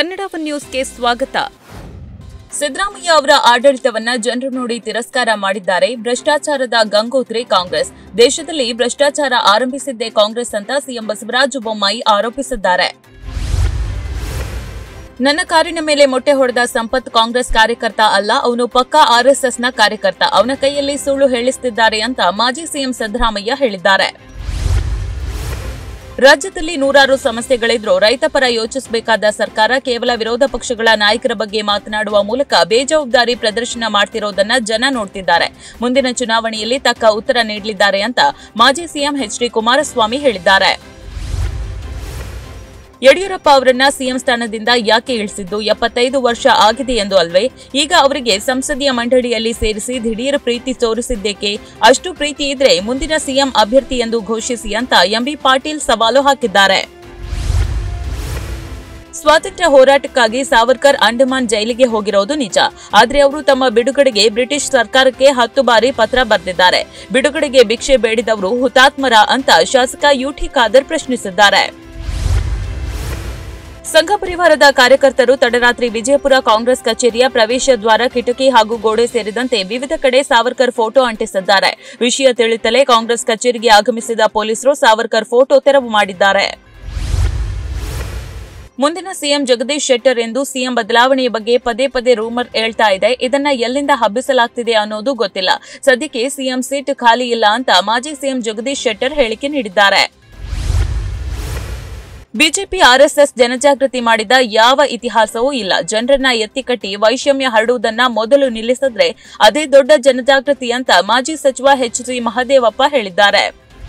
Kannada one ನ್ಯೂಸ್ಗೆ ಸ್ವಾಗತ ಸಿದ್ದರಾಮಯ್ಯ ಅವರ ಆಡಳಿತವನ್ನ ಜನರು ನೋಡಿ ತಿರಸ್ಕಾರ ಮಾಡಿದ್ದಾರೆ ಭ್ರಷ್ಟಾಚಾರದ ಗಂಗೋತ್ರಿ ಕಾಂಗ್ರೆಸ್ ದೇಶದಲ್ಲಿ ಭ್ರಷ್ಟಾಚಾರ ಆರಂಭಿಸಿದ್ದೇ ಕಾಂಗ್ರೆಸ್ ಅಂತ ಸಿಎಂ ಬಸವರಾಜ ಬೊಮ್ಮಾಯಿ ಆರೋಪಿಸಿದ್ದಾರೆ ನನ್ನ ಕಾರಿನ ಮೇಲೆ ಮೊಟ್ಟೆ ಹೊಡೆದ ಸಂಪತ್ ಕಾಂಗ್ರೆಸ್ ಕಾರ್ಯಕರ್ತ ಅಲ್ಲ ಅವನು ಪಕ್ಕಾ ಆರ್ಎಸ್ಎಸ್ನ ಕಾರ್ಯಕರ್ತ ಅವನ ಕೈಯಲ್ಲಿ ಸುಳ್ಳು ಹೇಳಿಸುತ್ತಿದ್ದಾರೆ ಅಂತ ಮಾಜಿ ಸಿಎಂ ಸಿದ್ದರಾಮಯ್ಯ ಹೇಳಿದ್ದಾರೆ ರಾಜ್ಯದಲ್ಲಿ ನೂರಾರು ಸಮಸ್ಯೆಗಳಿದ್ರೂ ರೈತ ಪರ ಯೋಚಿಸಬೇಕಾದ ಸರ್ಕಾರ ಕೇವಲ ವಿರೋಧ ಪಕ್ಷಗಳ ನಾಯಕರ ಬಗ್ಗೆ ಮಾತನಾಡುವ ಮೂಲಕ ಬೇಜವಾಬ್ದಾರಿ ಪ್ರದರ್ಶನ ಮಾಡ್ತಿರೋದನ್ನ ಜನ ನೋಡ್ತಿದ್ದಾರೆ ಮುಂದಿನ ಚುನಾವಣೆಯಲ್ಲಿ ತಕ್ಕ ಉತ್ತರ ನೀಡಲಿದ್ದಾರೆ ಅಂತ ಮಾಜಿ ಸಿಎಂ ಎಚ್ಡಿ ಕುಮಾರಸ್ವಾಮಿ ಹೇಳಿದ್ದಾರೆ ಯಡಿಯೂರಪ್ಪ ಅವರನ್ನ ಸಿಎಂ ಸ್ಥಾನದಿಂದ ಯಾಕೆ ಇಳಿಸಿದ್ದು ಎಪ್ಪತ್ತೈದು ವರ್ಷ ಆಗಿದೆ ಎಂದು ಅಲ್ವೇ ಈಗ ಅವರಿಗೆ ಸಂಸದೀಯ ಮಂಡಳಿಯಲ್ಲಿ ಸೇರಿಸಿ ದಿಢೀರ್ ಪ್ರೀತಿ ತೋರಿಸಿದ್ದೇಕೆ ಅಷ್ಟು ಪ್ರೀತಿ ಇದ್ರೆ ಮುಂದಿನ ಸಿಎಂ ಅಭ್ಯರ್ಥಿ ಎಂದು ಘೋಷಿಸಿ ಅಂತ ಎಂಬಿ ಪಾಟೀಲ್ ಸವಾಲು ಹಾಕಿದ್ದಾರೆ ಸ್ವಾತಂತ್ರ್ಯ ಹೋರಾಟಕ್ಕಾಗಿ ಸಾವರ್ಕರ್ ಅಂಡಮಾನ್ ಜೈಲಿಗೆ ಹೋಗಿರೋದು ನಿಜ ಆದ್ರೆ ಅವರು ತಮ್ಮ ಬಿಡುಗಡೆಗೆ ಬ್ರಿಟಿಷ್ ಸರ್ಕಾರಕ್ಕೆ ಹತ್ತು ಬಾರಿ ಪತ್ರ ಬರೆದಿದ್ದಾರೆ ಬಿಡುಗಡೆಗೆ ಭಿಕ್ಷೆ ಬೇಡಿದವರು ಹುತಾತ್ಮರ ಅಂತ ಶಾಸಕ ಯುಟಿ ಖಾದರ್ ಪ್ರಶ್ನಿಸಿದ್ದಾರೆ ಸಂಘ ಪರಿವಾರದ ಕಾರ್ಯಕರ್ತರು ತಡರಾತ್ರಿ ವಿಜಯಪುರ ಕಾಂಗ್ರೆಸ್ ಕಚೇರಿಯ ಪ್ರವೇಶ ದ್ವಾರ ಕಿಟಕಿ ಹಾಗೂ ಗೋಡೆ ಸೇರಿದಂತೆ ವಿವಿಧ ಕಡೆ ಸಾವರ್ಕರ್ ಫೋಟೋ ಅಂಟಿಸಿದ್ದಾರೆ ವಿಷಯ ತಿಳಿತಲೇ ಕಾಂಗ್ರೆಸ್ ಕಚೇರಿಗೆ ಆಗಮಿಸಿದ ಪೊಲೀಸರು ಸಾವರ್ಕರ್ ಫೋಟೋ ತೆರವು ಮಾಡಿದ್ದಾರೆ ಮುಂದಿನ ಸಿಎಂ ಜಗದೀಶ್ ಶೆಟ್ಟರ್ ಎಂದು ಸಿಎಂ ಬದಲಾವಣೆಯ ಬಗ್ಗೆ ಪದೇ ಪದೇ ರೂಮರ್ ಹೇಳ್ತಾ ಇದೆ ಇದನ್ನ ಎಲ್ಲಿಂದ ಹಬ್ಬಿಸಲಾಗ್ತಿದೆ ಅನ್ನೋದು ಗೊತ್ತಿಲ್ಲ ಸದ್ಯಕ್ಕೆ ಸಿಎಂ ಸೀಟ್ ಖಾಲಿ ಇಲ್ಲ ಅಂತ ಮಾಜಿ ಸಿಎಂ ಜಗದೀಶ್ ಶೆಟ್ಟರ್ ಹೇಳಿಕೆ ನೀಡಿದ್ದಾರೆ ಬಿಜೆಪಿ ಆರ್ಎಸ್ಎಸ್ ಜನಜಾಗೃತಿ ಮಾಡಿದ ಯಾವ ಇತಿಹಾಸವೂ ಇಲ್ಲ ಜನರನ್ನ ಎತ್ತಿಕಟ್ಟಿ ವೈಷಮ್ಯ ಹರಡುವುದನ್ನ ಮೊದಲು ನಿಲ್ಲಿಸಿದ್ರೆ ಅದೇ ದೊಡ್ಡ ಜನಜಾಗೃತಿ ಅಂತ ಮಾಜಿ ಸಚಿವ ಎಚ್ ಸಿ ಮಹದೇವಪ್ಪ ಹೇಳಿದ್ದಾರೆ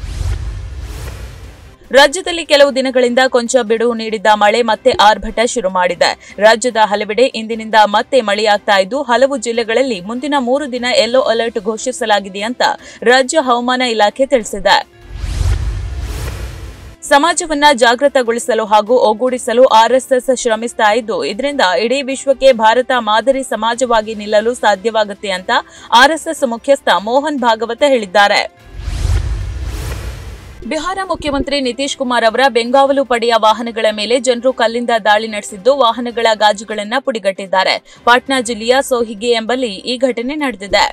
ರಾಜ್ಯದಲ್ಲಿ ಕೆಲವು ದಿನಗಳಿಂದ ಕೊಂಚ ಬಿಡುವು ನೀಡಿದ್ದ ಮಳೆ ಮತ್ತೆ ಆರ್ಭಟ ಶುರು ಮಾಡಿದೆ ರಾಜ್ಯದ ಹಲವೆಡೆ ಇಂದಿನಿಂದ ಮತ್ತೆ ಮಳೆಯಾಗ್ತಾ ಇದ್ದು ಹಲವು ಜಿಲ್ಲೆಗಳಲ್ಲಿ ಮುಂದಿನ ಮೂರು ದಿನ ಯೆಲ್ಲೋ ಅಲರ್ಟ್ ಘೋಷಿಸಲಾಗಿದೆ ಅಂತ ರಾಜ್ಯ ಹವಾಮಾನ ಇಲಾಖೆ ತಿಳಿಸಿದೆ ಸಮಾಜವನ್ನ ಜಾಗೃತಗೊಳಿಸಲು ಹಾಗೂ ಒಗ್ಗೂಡಿಸಲು ಆರ್ಎಸ್ಎಸ್ ಶ್ರಮಿಸ್ತಾ ಇದ್ದು ಇದರಿಂದ ಇಡೀ ವಿಶ್ವಕ್ಕೆ ಭಾರತ ಮಾದರಿ ಸಮಾಜವಾಗಿ ನಿಲ್ಲಲು ಸಾಧ್ಯವಾಗುತ್ತೆ ಅಂತ ಆರ್ಎಸ್ಎಸ್ ಮುಖ್ಯಸ್ಥ ಮೋಹನ್ ಭಾಗವತ ಹೇಳಿದ್ದಾರೆ ಬಿಹಾರ ಮುಖ್ಯಮಂತ್ರಿ ನಿತೀಶ್ ಕುಮಾರ್ ಅವರ ಬೆಂಗಾವಲು ಪಡೆಯ ವಾಹನಗಳ ಮೇಲೆ ಜನರು ಕಲ್ಲಿಂದ ದಾಳಿ ನಡೆಸಿದ್ದು ವಾಹನಗಳ ಗಾಜುಗಳನ್ನು ಪುಡಿಗಟ್ಟಿದ್ದಾರೆ ಪಾಟ್ನಾ ಜಿಲ್ಲೆಯ ಸೋಹಿಗೆ ಎಂಬಲ್ಲಿ ಈ ಘಟನೆ ನಡೆದಿದೆ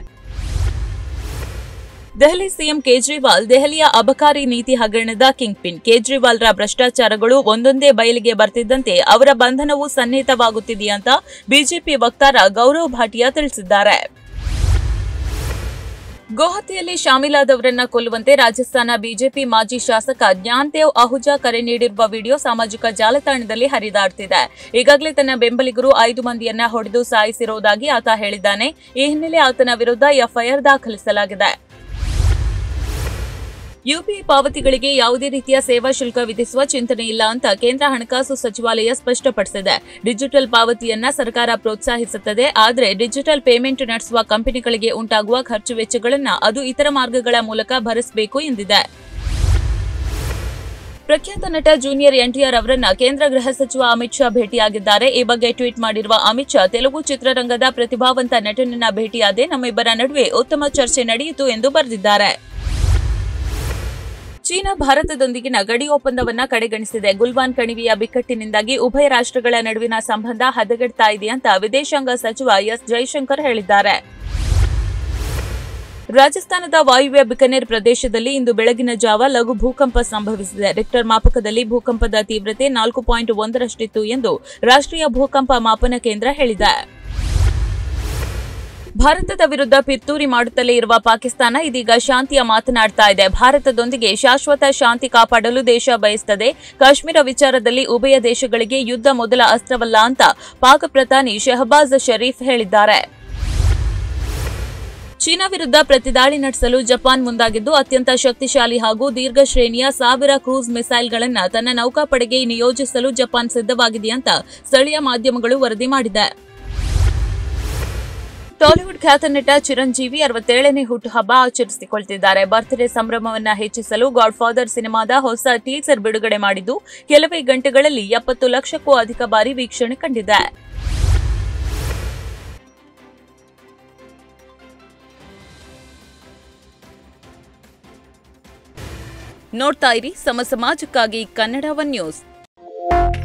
ದೆಹಲಿ ಸಿಎಂ ಕೇಜ್ರಿವಾಲ್ ದೆಹಲಿಯ ಅಬಕಾರಿ ನೀತಿ ಹಗರಣದ ಕಿಂಗ್ ಪಿನ್ ಕೇಜ್ರಿವಾಲ್ರ ಭ್ರಷ್ಟಾಚಾರಗಳು ಒಂದೊಂದೇ ಬಯಲಿಗೆ ಬರ್ತಿದ್ದಂತೆ ಅವರ ಬಂಧನವು ಸನ್ನಿಹಿತವಾಗುತ್ತಿದೆ ಅಂತ ಬಿಜೆಪಿ ವಕ್ತಾರ ಗೌರವ್ ಭಾಟಿಯಾ ತಿಳಿಸಿದ್ದಾರೆ ಗುವಾಹತಿಯಲ್ಲಿ ಶಾಮೀಲಾದವರನ್ನ ಕೊಲ್ಲುವಂತೆ ರಾಜಸ್ಥಾನ ಬಿಜೆಪಿ ಮಾಜಿ ಶಾಸಕ ಜ್ಞಾನ್ದೇವ್ ಅಹುಜಾ ಕರೆ ನೀಡಿರುವ ವಿಡಿಯೋ ಸಾಮಾಜಿಕ ಜಾಲತಾಣದಲ್ಲಿ ಹರಿದಾಡ್ತಿದೆ ಈಗಾಗಲೇ ತನ್ನ ಬೆಂಬಲಿಗರು ಐದು ಮಂದಿಯನ್ನ ಹೊಡೆದು ಸಾಯಿಸಿರುವುದಾಗಿ ಆತ ಹೇಳಿದ್ದಾನೆ ಈ ಹಿನ್ನೆಲೆ ಆತನ ವಿರುದ್ಧ ಎಫ್ಐಆರ್ ದಾಖಲಿಸಲಾಗಿದೆ ಯುಪಿಐ ಪಾವತಿಗಳಿಗೆ ಯಾವುದೇ ರೀತಿಯ ಸೇವಾ ಶುಲ್ಕ ವಿಧಿಸುವ ಚಿಂತನೆ ಇಲ್ಲ ಅಂತ ಕೇಂದ್ರ ಹಣಕಾಸು ಸಚಿವಾಲಯ ಸ್ಪಷ್ಟಪಡಿಸಿದೆ ಡಿಜಿಟಲ್ ಪಾವತಿಯನ್ನ ಸರ್ಕಾರ ಪ್ರೋತ್ಸಾಹಿಸುತ್ತದೆ ಆದರೆ ಡಿಜಿಟಲ್ ಪೇಮೆಂಟ್ ನಡೆಸುವ ಕಂಪನಿಗಳಿಗೆ ಉಂಟಾಗುವ ಖರ್ಚು ವೆಚ್ಚಗಳನ್ನು ಅದು ಇತರ ಮಾರ್ಗಗಳ ಮೂಲಕ ಭರಿಸಬೇಕು ಎಂದಿದೆ ಪ್ರಖ್ಯಾತ ನಟ ಜೂನಿಯರ್ ಎನ್ಟಿಆರ್ ಅವರನ್ನ ಕೇಂದ್ರ ಗೃಹ ಸಚಿವ ಅಮಿತ್ ಶಾ ಭೇಟಿಯಾಗಿದ್ದಾರೆ ಈ ಬಗ್ಗೆ ಟ್ವೀಟ್ ಮಾಡಿರುವ ಅಮಿತ್ ಶಾ ತೆಲುಗು ಚಿತ್ರರಂಗದ ಪ್ರತಿಭಾವಂತ ನಟನನ್ನ ಭೇಟಿಯಾದೆ ನಮ್ಮಿಬ್ಬರ ನಡುವೆ ಉತ್ತಮ ಚರ್ಚೆ ನಡೆಯಿತು ಎಂದು ಬರೆದಿದ್ದಾರೆ ಚೀನಾ ಭಾರತದೊಂದಿಗಿನ ಗಡಿ ಒಪ್ಪಂದವನ್ನ ಕಡೆಗಣಿಸಿದೆ ಗುಲ್ವಾನ್ ಕಣಿವೆಯ ಬಿಕ್ಕಟ್ಟಿನಿಂದಾಗಿ ಉಭಯ ರಾಷ್ಟ್ರಗಳ ನಡುವಿನ ಸಂಬಂಧ ಹದಗೆಡ್ತಾ ಇದೆ ಅಂತ ವಿದೇಶಾಂಗ ಸಚಿವ ಎಸ್ ಜೈಶಂಕರ್ ಹೇಳಿದ್ದಾರೆ ರಾಜಸ್ಥಾನದ ವಾಯುವ್ಯ ಬಿಕನೇರ್ ಪ್ರದೇಶದಲ್ಲಿ ಇಂದು ಬೆಳಗಿನ ಜಾವ ಲಘು ಭೂಕಂಪ ಸಂಭವಿಸಿದೆ ರಿಕ್ಟರ್ ಮಾಪಕದಲ್ಲಿ ಭೂಕಂಪದ ತೀವ್ರತೆ ನಾಲ್ಕು ಪಾಯಿಂಟ್ ಒಂದರಷ್ಟಿತ್ತು ಎಂದು ರಾಷ್ಟ್ರೀಯ ಭೂಕಂಪ ಮಾಪನ ಕೇಂದ್ರ ಹೇಳಿದೆ ಭಾರತದ ವಿರುದ್ಧ ಪಿರ್ತೂರಿ ಮಾಡುತ್ತಲೇ ಇರುವ ಪಾಕಿಸ್ತಾನ ಇದೀಗ ಶಾಂತಿಯ ಮಾತನಾಡ್ತಾ ಇದೆ ಭಾರತದೊಂದಿಗೆ ಶಾಶ್ವತ ಶಾಂತಿ ಕಾಪಾಡಲು ದೇಶ ಬಯಸುತ್ತದೆ ಕಾಶ್ಮೀರ ವಿಚಾರದಲ್ಲಿ ಉಭಯ ದೇಶಗಳಿಗೆ ಯುದ್ಧ ಮೊದಲ ಅಸ್ತ್ರವಲ್ಲ ಅಂತ ಪಾಕ್ ಪ್ರಧಾನಿ ಶಹಬಾಜ್ ಶರೀಫ್ ಹೇಳಿದ್ದಾರೆ ಚೀನಾ ವಿರುದ್ಧ ಪ್ರತಿದಾಳಿ ನಡೆಸಲು ಜಪಾನ್ ಮುಂದಾಗಿದ್ದು ಅತ್ಯಂತ ಶಕ್ತಿಶಾಲಿ ಹಾಗೂ ದೀರ್ಘ ಶ್ರೇಣಿಯ ಸಾವಿರ ಕ್ರೂಸ್ ಮಿಸೈಲ್ಗಳನ್ನು ತನ್ನ ನೌಕಾಪಡೆಗೆ ನಿಯೋಜಿಸಲು ಜಪಾನ್ ಸಿದ್ಧವಾಗಿದೆ ಅಂತ ಸ್ಥಳೀಯ ಮಾಧ್ಯಮಗಳು ವರದಿ ಮಾಡಿದೆ ಟಾಲಿವುಡ್ ಖ್ಯಾತ ನಟ ಚಿರಂಜೀವಿ ಅರವತ್ತೇಳನೇ ಹುಟ್ಟುಹಬ್ಬ ಆಚರಿಸಿಕೊಳ್ತಿದ್ದಾರೆ ಬರ್ತ್ಡೇ ಸಂಭ್ರಮವನ್ನ ಹೆಚ್ಚಿಸಲು ಗಾಡ್ ಫಾದರ್ ಸಿನಿಮಾದ ಹೊಸ ಟೀಸರ್ ಬಿಡುಗಡೆ ಮಾಡಿದ್ದು ಕೆಲವೇ ಗಂಟೆಗಳಲ್ಲಿ ಎಪ್ಪತ್ತು ಲಕ್ಷಕ್ಕೂ ಅಧಿಕ ಬಾರಿ ವೀಕ್ಷಣೆ ಕಂಡಿದೆ ನೋಡ್ತಾ ಇರಿ ಸಮ ಸಮಾಜಕ್ಕಾಗಿ ಕನ್ನಡ ಒನ್ ನ್ಯೂಸ್